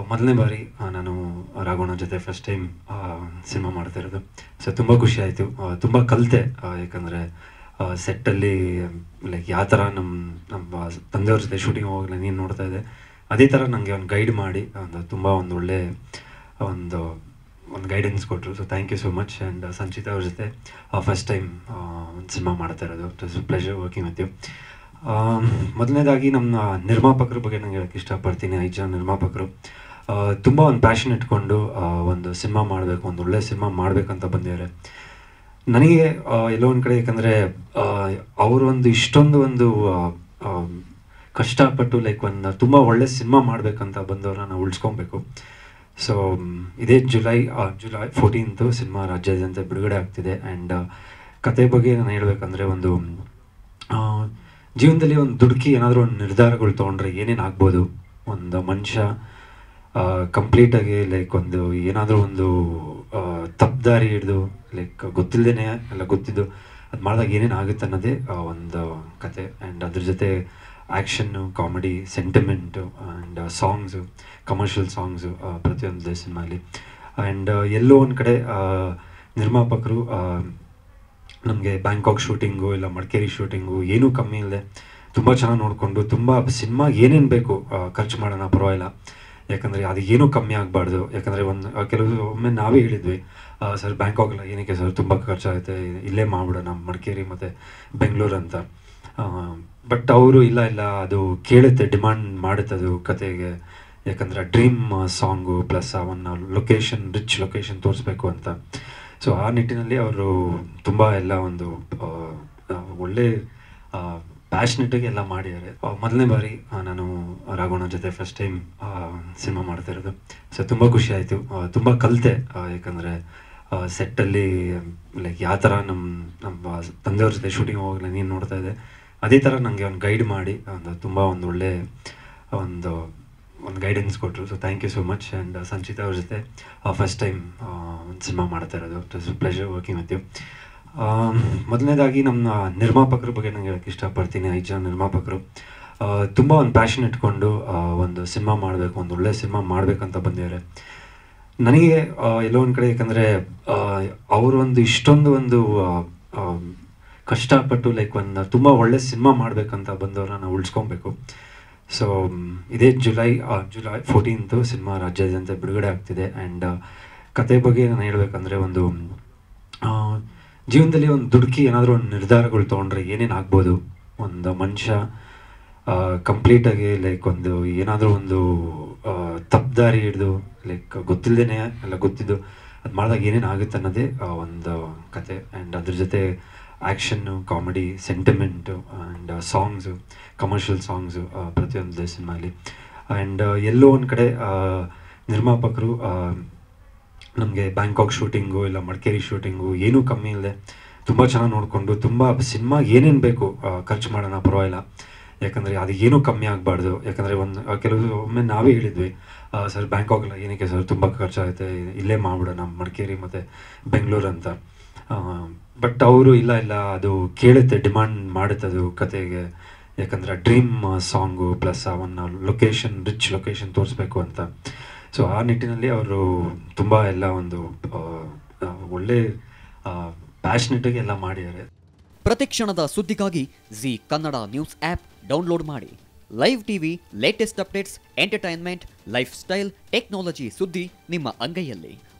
ಮೊದಲನೇ ಬಾರಿ ಆ, ನಾನು ರಾಘವಣ್ಣ ಜೊತೆ ಫಸ್ಟ್ ಟೈಮ್ ಸಿನಿಮಾ ಮಾಡ್ತಾ ಇರೋದು ಸೊ ತುಂಬ ಖುಷಿ ಆಯಿತು ತುಂಬ ಕಲಿತೆ ಯಾಕಂದರೆ ಸೆಟ್ಟಲ್ಲಿ ಲೈಕ್ ಯಾವ ಥರ ನಮ್ಮ ನಮ್ಮ ತಂದೆಯವ್ರ ಜೊತೆ ಶೂಟಿಂಗ್ ಹೋಗಲಿ ನೀನು ನೋಡ್ತಾ ಇದ್ದೆ ಅದೇ ಥರ ನನಗೆ ಒಂದು ಗೈಡ್ ಮಾಡಿ ಒಂದು ತುಂಬ ಒಂದು ಒಳ್ಳೆ ಒಂದು ಒಂದು ಗೈಡೆನ್ಸ್ ಕೊಟ್ಟರು so thank you so much and Sanchita ಅವ್ರ ಜೊತೆ ಫಸ್ಟ್ ಟೈಮ್ ಒಂದು ಸಿನಿಮಾ ಮಾಡ್ತಾ ಇರೋದು it is pleasure working with you ಮೊದಲನೇದಾಗಿ ನಮ್ಮ ನಿರ್ಮಾಪಕರ ಬಗ್ಗೆ ನಂಗೆ ಹೇಳಕ್ಕೆ ಇಷ್ಟಪಡ್ತೀನಿ ಐದು ಜನ ನಿರ್ಮಾಪಕರು ತುಂಬ ಒಂದು ಪ್ಯಾಷನ್ ಇಟ್ಕೊಂಡು ಆ, ಒಂದು ಸಿನಿಮಾ ಮಾಡಬೇಕು ಒಂದು ಒಳ್ಳೆ ಸಿನಿಮಾ ಮಾಡಬೇಕಂತ ಬಂದಿದ್ದಾರೆ ನನಗೆ ಆ, ಎಲ್ಲೋ ಒಂದು ಕಡೆ ಯಾಕಂದರೆ ಅವರು ಒಂದು ಇಷ್ಟೊಂದು ಒಂದು ಆ, ಆ, ಕಷ್ಟಪಟ್ಟು ಲೈಕ್ ಒಂದು ತುಂಬ ಒಳ್ಳೆ ಸಿನಿಮಾ ಮಾಡಬೇಕಂತ ಬಂದವ್ರನ್ನ ನಾವು ಉಳಿಸ್ಕೊಬೇಕು ಸೊ ಇದೇ ಜುಲೈ ಆ, ಜುಲೈ ಫೋರ್ಟೀನ್ತು ಸಿನಿಮಾ ರಾಜ್ಯಾದ್ಯಂತ ಬಿಡುಗಡೆ ಆಗ್ತಿದೆ ಆ್ಯಂಡ್ ಕತೆ ಬಗ್ಗೆ ನಾನು ಹೇಳಬೇಕಂದ್ರೆ ಒಂದು ಆ, ಜೀವನದಲ್ಲಿ ಒಂದು ದುಡುಕಿ ಏನಾದರೂ ಒಂದು ನಿರ್ಧಾರಗಳು ತೊಗೊಂಡ್ರೆ ಏನೇನು ಆಗ್ಬೋದು ಒಂದು ಮನುಷ್ಯ ಕಂಪ್ಲೀಟಾಗಿ ಲೈಕ್ ಒಂದು ಏನಾದರೂ ಒಂದು ತಪ್ಪು ದಾರಿ ಹಿಡಿದು ಲೈಕ್ ಗೊತ್ತಿಲ್ಲದೇನೆ ಎಲ್ಲ ಗೊತ್ತಿದ್ದು ಅದು ಮಾಡಿದಾಗ ಏನೇನು ಆಗುತ್ತೆ ಅನ್ನೋದೇ ಆ, ಒಂದು ಕತೆ ಆ್ಯಂಡ್ ಅದ್ರ ಜೊತೆ action comedy sentiment and songs commercial songs ಪ್ರತಿಯೊಂದು ಸಿನಿಮಾಲಿ ಆ್ಯಂಡ್ ಎಲ್ಲೋ ಒಂದು ಕಡೆ ಆ, ನಿರ್ಮಾಪಕರು ಆ, ನಮಗೆ ಬ್ಯಾಂಕಾಕ್ ಶೂಟಿಂಗು ಇಲ್ಲ ಮಡಿಕೇರಿ ಶೂಟಿಂಗು ಏನೂ ಕಮ್ಮಿ ಇಲ್ಲದೆ ತುಂಬ ಚೆನ್ನಾಗಿ ನೋಡಿಕೊಂಡು ತುಂಬ ಸಿನಿಮಾಗೆ ಏನೇನು ಬೇಕು ಆ, ಖರ್ಚು ಮಾಡೋಣ ಪರವಾಗಿಲ್ಲ ಯಾಕಂದರೆ ಅದು ಏನೂ ಕಮ್ಮಿ ಆಗಬಾರ್ದು ಯಾಕಂದರೆ ಒಂದು ಆ, ಕೆಲವು ಒಮ್ಮೆ ನಾವೇ ಹೇಳಿದ್ವಿ ಸರ್ ಬ್ಯಾಂಕಾಕ್ಲ್ಲ ಏನಕ್ಕೆ ಸರ್ ತುಂಬ ಖರ್ಚಾಗುತ್ತೆ ಇಲ್ಲೇ ಮಾಡ್ಬಿಡೋಣ ಮಡಿಕೇರಿ ಮತ್ತು ಬೆಂಗಳೂರು ಅಂತ ಬಟ್ ಅವರು ಇಲ್ಲ ಇಲ್ಲ ಅದು ಕೇಳುತ್ತೆ ಡಿಮಾಂಡ್ ಮಾಡುತ್ತೆ ಅದು ಕತೆಗೆ ಯಾಕಂದರೆ ಡ್ರೀಮ್ ಸಾಂಗು ಪ್ಲಸ್ ಆ ಒಂದು ಲೊಕೇಶನ್ ರಿಚ್ ಲೊಕೇಶನ್ ತೋರಿಸ್ಬೇಕು ಅಂತ ಸೊ ಆ ನಿಟ್ಟಿನಲ್ಲಿ ಅವರು ತುಂಬ ಎಲ್ಲ ಒಂದು ಆ, ಆ, ಒಳ್ಳೆ ಪ್ಯಾಷನೆಟಾಗಿ ಎಲ್ಲ ಮಾಡಿದ್ದಾರೆ ಆ, ಮೊದಲನೇ ಬಾರಿ ಆ, ನಾನು ರಾಘವಣ್ಣ ಜೊತೆ ಫಸ್ಟ್ ಟೈಮ್ ಸಿನಿಮಾ ಮಾಡ್ತಾ ಇರೋದು ಸೊ ತುಂಬ ಖುಷಿ ಆಯಿತು ತುಂಬ ಕಲಿತೆ ಯಾಕಂದರೆ ಸೆಟ್ಟಲ್ಲಿ ಲೈಕ್ ಯಾವ ಥರ ನಮ್ಮ ನಮ್ಮ ತಂದೆಯವ್ರ ಜೊತೆ ಶೂಟಿಂಗ್ ಹೋಗಲಿ ನೀನು ನೋಡ್ತಾ ಇದ್ದೆ ಅದೇ ಥರ ನನಗೆ ಒಂದು ಗೈಡ್ ಮಾಡಿ ಒಂದು ತುಂಬ ಒಂದು ಒಳ್ಳೆ ಒಂದು ಒಂದು ಗೈಡೆನ್ಸ್ ಕೊಟ್ಟರು so thank you so much and Sanchita ಅವ್ರ ಜೊತೆ ಫಸ್ಟ್ ಟೈಮ್ ಒಂದು ಸಿನಿಮಾ ಮಾಡ್ತಾ ಇರೋದು it is pleasure working with you ಮೊದಲನೇದಾಗಿ ನಮ್ಮ ನಿರ್ಮಾಪಕರ ಬಗ್ಗೆ ನಂಗೆ ಹೇಳಕ್ಕೆ ಇಷ್ಟಪಡ್ತೀನಿ ಐದು ಜನ ನಿರ್ಮಾಪಕರು ತುಂಬ ಒಂದು ಪ್ಯಾಷನ್ ಇಟ್ಕೊಂಡು ಆ, ಒಂದು ಸಿನಿಮಾ ಮಾಡಬೇಕು ಒಂದು ಒಳ್ಳೆ ಸಿನಿಮಾ ಮಾಡಬೇಕಂತ ಬಂದಿದ್ದಾರೆ ನನಗೆ ಆ, ಎಲ್ಲೋ ಒಂದು ಕಡೆ ಯಾಕಂದರೆ ಅವರು ಒಂದು ಇಷ್ಟೊಂದು ಒಂದು ಆ, ಆ, ಕಷ್ಟಪಟ್ಟು ಲೈಕ್ ಒಂದು ತುಂಬ ಒಳ್ಳೆ ಸಿನಿಮಾ ಮಾಡಬೇಕಂತ ಬಂದವ್ರನ್ನ ನಾವು ಉಳಿಸ್ಕೊಬೇಕು ಸೊ ಇದೇ ಜುಲೈ ಆ, ಜುಲೈ ಫೋರ್ಟೀನ್ತು ಸಿನಿಮಾ ರಾಜ್ಯಾದ್ಯಂತ ಬಿಡುಗಡೆ ಆಗ್ತಿದೆ ಆ್ಯಂಡ್ ಕತೆ ಬಗ್ಗೆ ನಾನು ಹೇಳಬೇಕಂದ್ರೆ ಒಂದು ಆ, ಜೀವನದಲ್ಲಿ ಒಂದು ದುಡುಕಿ ಏನಾದರೂ ಒಂದು ನಿರ್ಧಾರಗಳು ತೊಗೊಂಡ್ರೆ ಏನೇನು ಆಗ್ಬೋದು ಒಂದು ಮನುಷ್ಯ ಕಂಪ್ಲೀಟಾಗಿ ಲೈಕ್ ಒಂದು ಏನಾದರೂ ಒಂದು ತಪ್ಪು ದಾರಿ ಹಿಡಿದು ಲೈಕ್ ಗೊತ್ತಿಲ್ಲದೇನೆ ಎಲ್ಲ ಗೊತ್ತಿದ್ದು ಅದು ಮಾಡಿದಾಗ ಏನೇನು ಆಗುತ್ತೆ ಅನ್ನೋದೇ ಆ, ಒಂದು ಕತೆ ಆ್ಯಂಡ್ ಅದ್ರ ಜೊತೆ action comedy sentiment and songs commercial songs ಪ್ರತಿಯೊಂದು ಸಿನಿಮಾಲಿ ಆ್ಯಂಡ್ ಎಲ್ಲೋ ಒಂದು ಕಡೆ ಆ, ನಿರ್ಮಾಪಕರು ನಮಗೆ ಬ್ಯಾಂಕಾಕ್ ಶೂಟಿಂಗು ಇಲ್ಲ ಮಡಿಕೇರಿ ಶೂಟಿಂಗು ಏನೂ ಕಮ್ಮಿ ಇಲ್ಲದೆ ತುಂಬ ಚೆನ್ನಾಗಿ ನೋಡಿಕೊಂಡು ತುಂಬ ಸಿನಿಮಾಗೆ ಏನೇನು ಬೇಕು ಆ, ಖರ್ಚು ಮಾಡೋಣ ಪರವಾಗಿಲ್ಲ ಯಾಕಂದರೆ ಅದು ಏನೂ ಕಮ್ಮಿ ಆಗಬಾರ್ದು ಯಾಕಂದರೆ ಒಂದು ಆ, ಕೆಲವು ಒಮ್ಮೆ ನಾವೇ ಹೇಳಿದ್ವಿ ಸರ್ ಬ್ಯಾಂಕಾಕ್ಲ್ಲ ಏನಕ್ಕೆ ಸರ್ ತುಂಬ ಖರ್ಚಾಗುತ್ತೆ ಇಲ್ಲೇ ಮಾಡ್ಬಿಡೋಣ ಮಡಿಕೇರಿ ಮತ್ತು ಬೆಂಗಳೂರು ಅಂತ ಬಟ್ ಅವರು ಇಲ್ಲ ಇಲ್ಲ ಅದು ಕೇಳುತ್ತೆ ಡಿಮಾಂಡ್ ಮಾಡುತ್ತೆ ಅದು ಕತೆಗೆ ಯಾಕಂದರೆ ಡ್ರೀಮ್ ಸಾಂಗು ಪ್ಲಸ್ ಆ ಒಂದು ಲೊಕೇಶನ್ ರಿಚ್ ಲೊಕೇಶನ್ ತೋರಿಸ್ಬೇಕು ಅಂತ ಸೊ ಆ ನಿಟ್ಟಿನಲ್ಲಿ ಅವರು ತುಂಬ ಎಲ್ಲ ಒಂದು ಆ, ಆ, ಒಳ್ಳೆ ಪ್ಯಾಷನೆಟಾಗಿ ಎಲ್ಲ ಮಾಡಿದ್ದಾರೆ ಪ್ರತಿಕ್ಷಣದ ಸುದ್ದಿಗಾಗಿ Zee Kannada news app download ಮಾಡಿ live TV latest updates entertainment life style technology ಸುದ್ದಿ ನಿಮ್ಮ ಅಂಗೈಯಲ್ಲಿ